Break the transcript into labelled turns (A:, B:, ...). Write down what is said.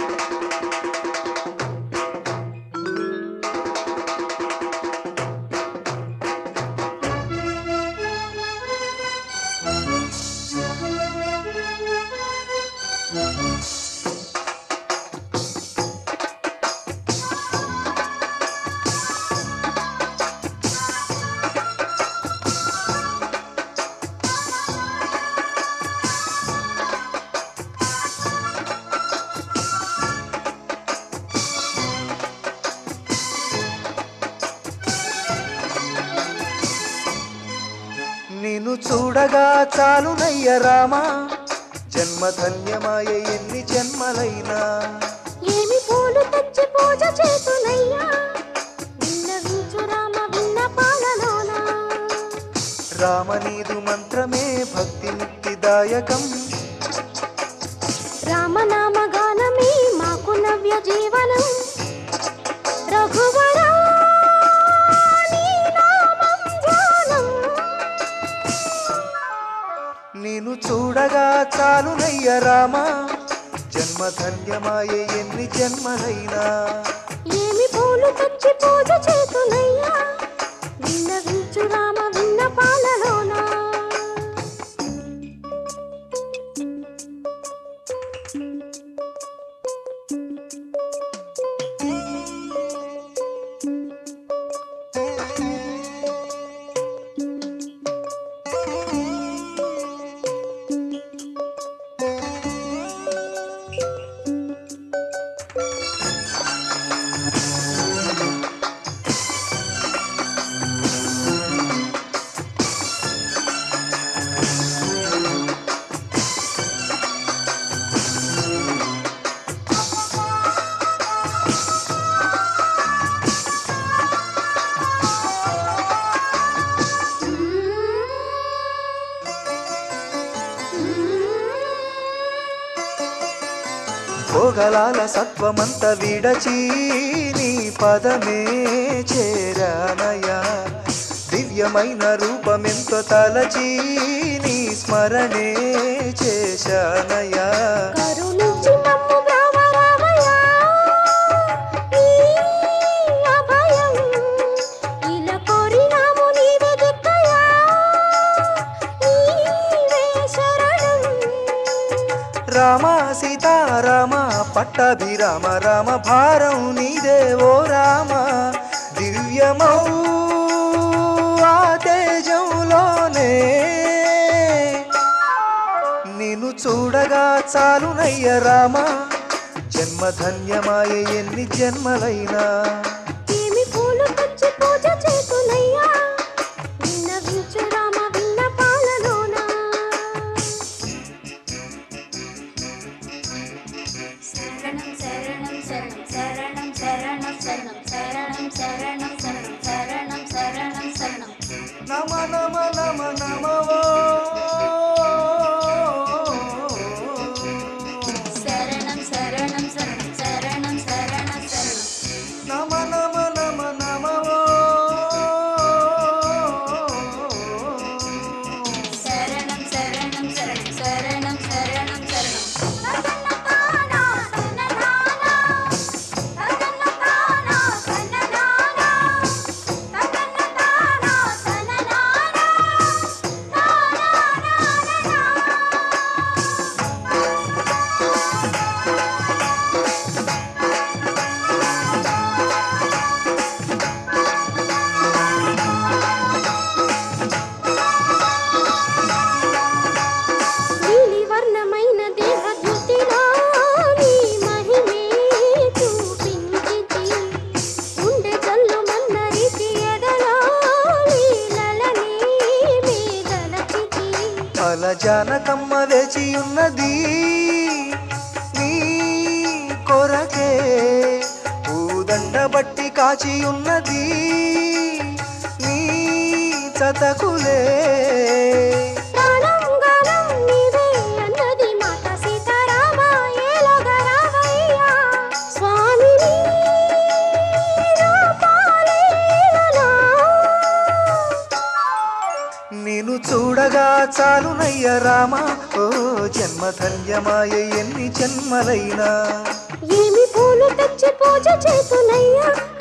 A: నిన్ను చూడగా చాలునయ్య రామా జన్మధన్యమాయ ఎన్ని జన్మలైనా
B: ఏమి పూలు తెచ్చి పూజ చేతునయ్యా విన్నవించు రామ విన్న పాలలోన
A: రామనీదు మంత్రమే భక్తి ముక్తిదాయకం
B: రామనామ గానమే మాకు నవ్య జీవనం రఘువరా నీ నామం ధ్యానం
A: నిన్ను చూడగా చాలునయ్య రామా జన్మధన్యమాయ ఎన్ని జన్మలైనా
B: ఏమి పూలు తెచ్చి పూజ చేతునయ్యా విన్నవించు రామ విన్న పాలలోన
A: భోగలాల సత్వమంత విడచి నీ పదమే చేరానయా దివ్యమైన రూపమెంతో తలచి నీ స్మరణే చేశానయా
B: కరుణించి మమ్ము బ్రవరావయ్యా. నీ అభయం ఇలా కోరినాము నీవే దిక్కయ్యా. నీవే శరణం.
A: రామ సీతారామ పట్టాభిరామ రామ భారం నీదే ఓ రామ దివ్యమౌ ఆ తేజంలోనే నిన్ను చూడగా చాలునయ్య రామ జన్మధన్యమాయ ఎన్ని జన్మలైనా
B: ఏమి పూలు తెచ్చి పూజ చేతునయ్యా. విన్నవించు రామ విన్న పాలలోన.
C: శరణం శరణం శరణం శరణం శరణం శరణం శరణం శరణం శరణం శరణం శరణం శరణం
A: నమ నమ నమ నమవో
C: శరణం శరణం శరణం శరణం శరణం శరణం
A: నమ నమ నమ నమవో
C: శరణం శరణం శరణం శరణం శరణం శరణం
B: నీలివర్ణమైన దేహద్యుతిలో నీ మహిమే చూపించితి. ఉండే జల్లు మన్నరిచి ఎదలో లీలలని మీదలచితి.
A: అల జానకమ్మ వేచి ఉన్నది నీ కొరకే పూదండ బట్టి కాచి ఉన్నది నీ చతకులే
B: ప్రాణం గానం నీవే అన్నది మాట సీతారామ ఏలగా రావయ్యా. స్వామిని రూపాలేలనా.
A: నిన్ను చూడగా చాలునయ్య రామ ఓ జన్మ జన్మ ధన్యమాయ ఎన్ని జన్మలైనా
B: ఏమి పూలు తెచ్చి పూజ చేతునయ్యా